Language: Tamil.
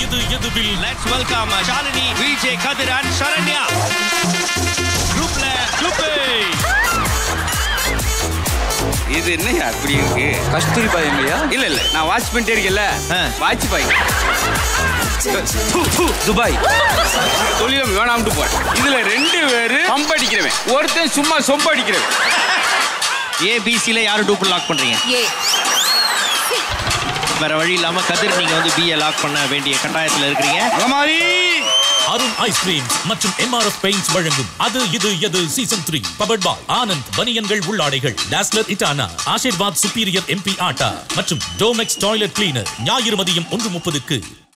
இது எதுவில் let's welcome Shalini Vijay Kathir and Saranya குரூப்ல குரூப் இது என்னையா அப்படி இருக்கு கஸ்தூரி பாய் இல்லையா இல்ல இல்ல நான் வாட்ச் பண்ணிட்டே இருக்கேன்ல ஆ. வாட்ச் பாய் துபாய் தொழிலம் வேணாம்ட்டு போறேன் இதுல ரெண்டு பேரு பம்ப் அடிக்கிறவன் ஒருத்தன் சும்மா சொம்ப அடிக்கிறவன் ஏபிசில யாரு டூப்பிள் லாக் பண்றீங்க ஏ வேற வழி இல்லாம கதிர் நீங்க வந்து பிஏ லாக் பண்ண வேண்டிய கட்டாயத்துல இருக்கிறீங்க அலமாரி அருண் ஐஸ்கிரீம் மற்றும் எம்ஆர்எஃப் பெயிண்ட்ஸ் வழங்கும் அது இது எது season three powered by Anand பனியன்கள் உள்ளாடைகள் டாஸ்லர் இட்டானா ஆஷிர்வாத் சுப்பீரியர் எம்பி ஆட்டா மற்றும் டோமெக்ஸ் டாய்லெட் கிளீனர் ஞாயிறு மதியம் ஒன்று முப்பதுக்கு